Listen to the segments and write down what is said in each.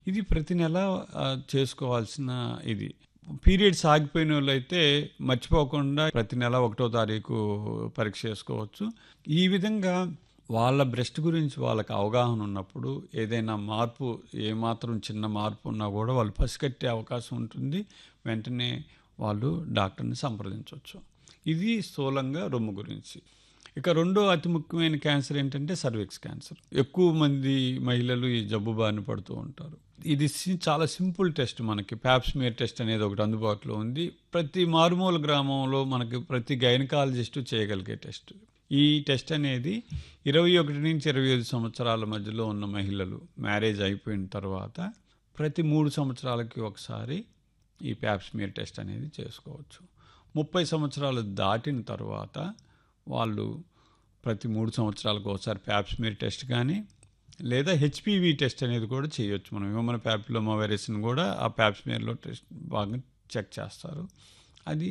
ఇది ప్రతి నెల ఆ, చేసుకోవాల్సిన ఇది పీరియడ్స్ ఆగిపోయిన వాళ్ళైతే మర్చిపోకుండా ప్రతి నెల ఒకటో తారీఖు పరీక్ష చేసుకోవచ్చు ఈ విధంగా వాళ్ళ బ్రెస్ట్ గురించి వాళ్ళకి అవగాహన ఉన్నప్పుడు ఏదైనా మార్పు ఏమాత్రం చిన్న మార్పు ఉన్నా కూడా వాళ్ళు పసిగట్టే అవకాశం ఉంటుంది వెంటనే వాళ్ళు డాక్టర్ని సంప్రదించవచ్చు ఇది స్థూలంగా రొమ్ము గురించి ఇక రెండో అతి ముఖ్యమైన క్యాన్సర్ ఏంటంటే సర్విక్స్ క్యాన్సర్ ఎక్కువ మంది మహిళలు ఈ జబ్బు బారిన పడుతూ ఉంటారు ఇది సి- చాలా సింపుల్ టెస్ట్ మనకి ప్యాప్స్మియర్ టెస్ట్ అనేది ఒకటి అందుబాటులో ఉంది ప్రతి మారుమూల గ్రామంలో మనకి ప్రతి గైనకాలజిస్టు చేయగలిగే టెస్ట్ ఈ టెస్ట్ అనేది ఇరవై ఒకటి నుంచి ఇరవై ఐదు సంవత్సరాల మధ్యలో ఉన్న మహిళలు మ్యారేజ్ అయిపోయిన తర్వాత ప్రతి మూడు సంవత్సరాలకి ఒకసారి ఈ ప్యాప్స్మియర్ టెస్ట్ అనేది చేసుకోవచ్చు ముప్పై సంవత్సరాలు దాటిన తర్వాత వాళ్ళు ప్రతి మూడు సంవత్సరాలకు ఒకసారి ప్యాప్స్మియర్ టెస్ట్ కానీ లేదా హెచ్పివి టెస్ట్ అనేది కూడా చేయొచ్చు మనం హ్యూమన్ ప్యాపిలోమా వైరస్ని కూడా ఆ ప్యాప్స్మియర్లో టెస్ట్ బాగా చెక్ చేస్తారు అది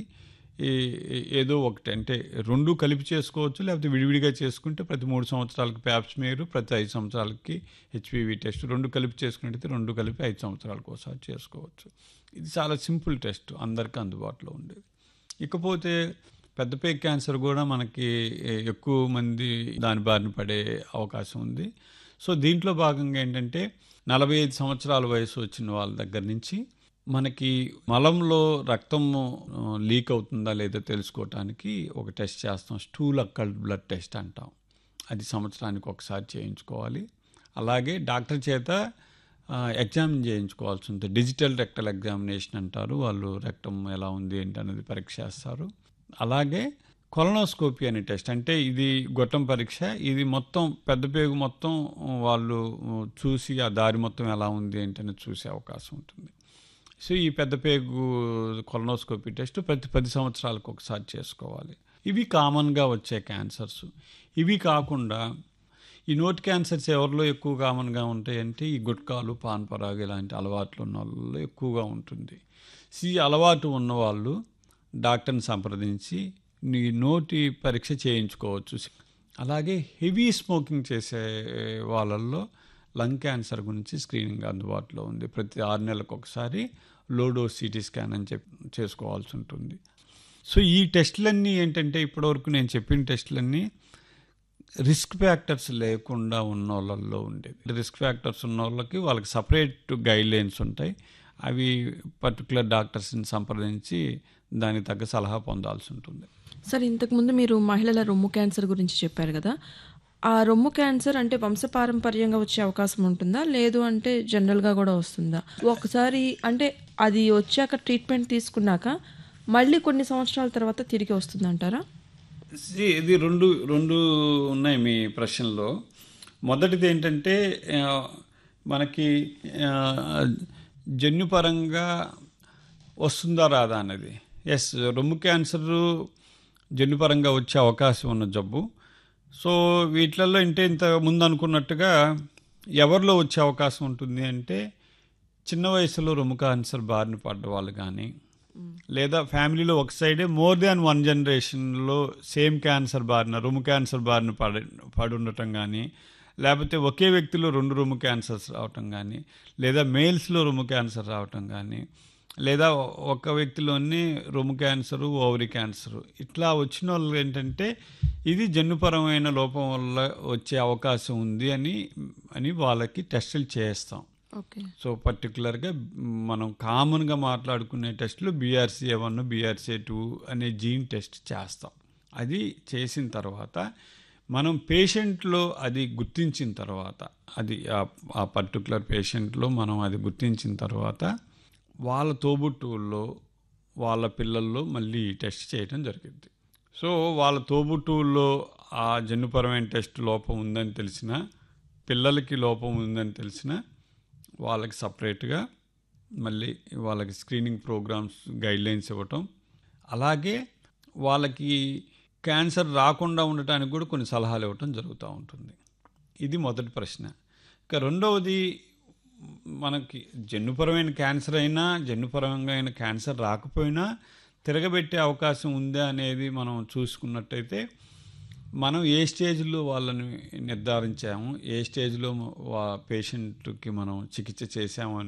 ఏ- ఏ- ఏదో ఒకటి అంటే రెండు కలిపి చేసుకోవచ్చు లేకపోతే విడివిడిగా చేసుకుంటే ప్రతి మూడు సంవత్సరాలకి ప్యాప్స్మియర్ ప్రతి ఐదు సంవత్సరాలకి హెచ్పివి టెస్ట్ రెండు కలిపి చేసుకున్నట్టయితే రెండు కలిపి ఐదు సంవత్సరాలకు ఒకసారి చేసుకోవచ్చు ఇది చాలా సింపుల్ టెస్ట్ అందరికీ అందుబాటులో ఉండేది ఇకపోతే పెద్ద పేగ్ క్యాన్సర్ కూడా మనకి ఏ- ఎక్కువ మంది దాని బారిన పడే అవకాశం ఉంది సో దీంట్లో భాగంగా ఏంటంటే నలభై ఐదు సంవత్సరాల వయసు వచ్చిన వాళ్ళ దగ్గర నుంచి మనకి మలంలో రక్తం లీక్ అవుతుందా లేదో తెలుసుకోవటానికి ఒక టెస్ట్ చేస్తాం స్టూల్ అక్కల్ బ్లడ్ టెస్ట్ అంటాం అది సంవత్సరానికి ఒకసారి చేయించుకోవాలి అలాగే డాక్టర్ చేత ఎగ్జామిన్ చేయించుకోవాల్సి ఉంటుంది డిజిటల్ రెక్టల్ ఎగ్జామినేషన్ అంటారు వాళ్ళు రెక్టం ఎలా ఉంది ఏంటి అనేది పరీక్ష చేస్తారు అలాగే కొలనోస్కోపీ అనే టెస్ట్ అంటే ఇది గొట్టం పరీక్ష ఇది మొత్తం పెద్ద పేగు మొత్తం వాళ్ళు చూసి ఆ దారి మొత్తం ఎలా ఉంది ఏంటి అనేది చూసే అవకాశం ఉంటుంది సో ఈ పెద్ద పేగు కొలనోస్కోపీ టెస్ట్ ప్రతి పది సంవత్సరాలకు ఒకసారి చేసుకోవాలి ఇవి కామన్గా వచ్చే క్యాన్సర్స్ ఇవి కాకుండా ఈ నోటి క్యాన్సర్స్ ఎవరిలో ఎక్కువ కామన్గా ఉంటాయంటే ఈ గుట్కాలు పాన్ పరాగు ఇలాంటి అలవాట్లు ఉన్న వాళ్ళలో ఎక్కువగా ఉంటుంది సో ఈ అలవాటు ఉన్నవాళ్ళు డాక్టర్ని సంప్రదించి నీ నోటి పరీక్ష చేయించుకోవచ్చు అలాగే హెవీ స్మోకింగ్ చేసే వాళ్ళల్లో లంగ్ క్యాన్సర్ గురించి స్క్రీనింగ్ అందుబాటులో ఉంది ప్రతి ఆరు నెలలకు ఒకసారి లోడో సిటీ స్కాన్ అని చెప్పి చేసుకోవాల్సి ఉంటుంది సో ఈ టెస్టులన్నీ ఏంటంటే ఇప్పటివరకు నేను చెప్పిన టెస్టులన్నీ రిస్క్ ఫ్యాక్టర్స్ లేకుండా ఉన్న వాళ్ళల్లో ఉండేది రిస్క్ ఫ్యాక్టర్స్ ఉన్న వాళ్ళకి వాళ్ళకి సపరేట్ గైడ్ లైన్స్ ఉంటాయి అవి పర్టికులర్ డాక్టర్స్ని సంప్రదించి దానికి తగ్గ సలహా పొందాల్సి ఉంటుంది సార్ ఇంతకుముందు మీరు మహిళల రొమ్ము క్యాన్సర్ గురించి చెప్పారు కదా ఆ రొమ్ము క్యాన్సర్ అంటే వంశపారంపర్యంగా వచ్చే అవకాశం ఉంటుందా లేదు అంటే జనరల్గా కూడా వస్తుందా ఒకసారి అంటే అది వచ్చాక ట్రీట్మెంట్ తీసుకున్నాక మళ్ళీ కొన్ని సంవత్సరాల తర్వాత తిరిగి వస్తుందంటారా See, ఇది రెండు రెండు ఉన్నాయి మీ ప్రశ్నలో మొదటిది ఏంటంటే ఆ, మనకి ఆ, జన్యుపరంగా వస్తుందా రాదా అనేది ఎస్ రొమ్ము క్యాన్సర్ జన్యుపరంగా వచ్చే అవకాశం ఉన్న జబ్బు సో వీటిలలో అంటే ఇంత ముందు అనుకున్నట్టుగా ఎవరిలో వచ్చే అవకాశం ఉంటుంది అంటే చిన్న వయసులో రొమ్ము క్యాన్సర్ బారిన పడ్డ వాళ్ళు కానీ లేదా ఫ్యామిలీలో ఒక సైడే మోర్ దాన్ వన్ జనరేషన్లో సేమ్ క్యాన్సర్ బారిన రొమ్ము క్యాన్సర్ బారిన పడి పడి ఉండటం కానీ లేకపోతే ఒకే వ్యక్తిలో రెండు రొమ్ము క్యాన్సర్స్ రావటం కానీ లేదా మేల్స్లో రొమ్ము క్యాన్సర్ రావటం కానీ లేదా ఒక వ్యక్తిలోని రొమ్ము క్యాన్సరు ఓవరీ క్యాన్సరు ఇట్లా వచ్చిన వాళ్ళు ఏంటంటే ఇది జన్యుపరమైన లోపం వల్ల వచ్చే అవకాశం ఉంది అని అని వాళ్ళకి టెస్టులు చేస్తాం ఓకే సో పర్టికులర్గా మనం కామన్గా మాట్లాడుకునే టెస్టులు బీఆర్సీఏ వన్ బీఆర్సీఏ టూ అనే జీన్ టెస్ట్ చేస్తాం అది చేసిన తర్వాత మనం పేషెంట్లో అది గుర్తించిన తర్వాత అది ఆ- ఆ పర్టికులర్ పేషెంట్లో మనం అది గుర్తించిన తర్వాత వాళ్ళ తోబుట్టువుల్లో వాళ్ళ పిల్లల్లో మళ్ళీ ఈ టెస్ట్ చేయడం జరిగింది సో వాళ్ళ తోబుట్టువుల్లో ఆ జన్యుపరమైన టెస్ట్ లోపం ఉందని తెలిసిన పిల్లలకి లోపం ఉందని తెలిసిన వాళ్ళకి సపరేట్గా మళ్ళీ వాళ్ళకి స్క్రీనింగ్ ప్రోగ్రామ్స్ గైడ్లైన్స్ ఇవ్వటం అలాగే వాళ్ళకి క్యాన్సర్ రాకుండా ఉండటానికి కూడా కొన్ని సలహాలు ఇవ్వటం జరుగుతూ ఉంటుంది ఇది మొదటి ప్రశ్న ఇక రెండవది మనకి జన్యుపరమైన క్యాన్సర్ అయినా జన్యుపరమైన క్యాన్సర్ రాకపోయినా తిరగబెట్టే అవకాశం ఉందా అనేది మనం చూసుకున్నట్టయితే మనం ఏ స్టేజ్లో వాళ్ళని నిర్ధారించాము ఏ స్టేజ్లో వా పేషెంట్కి మనం చికిత్స చేసాము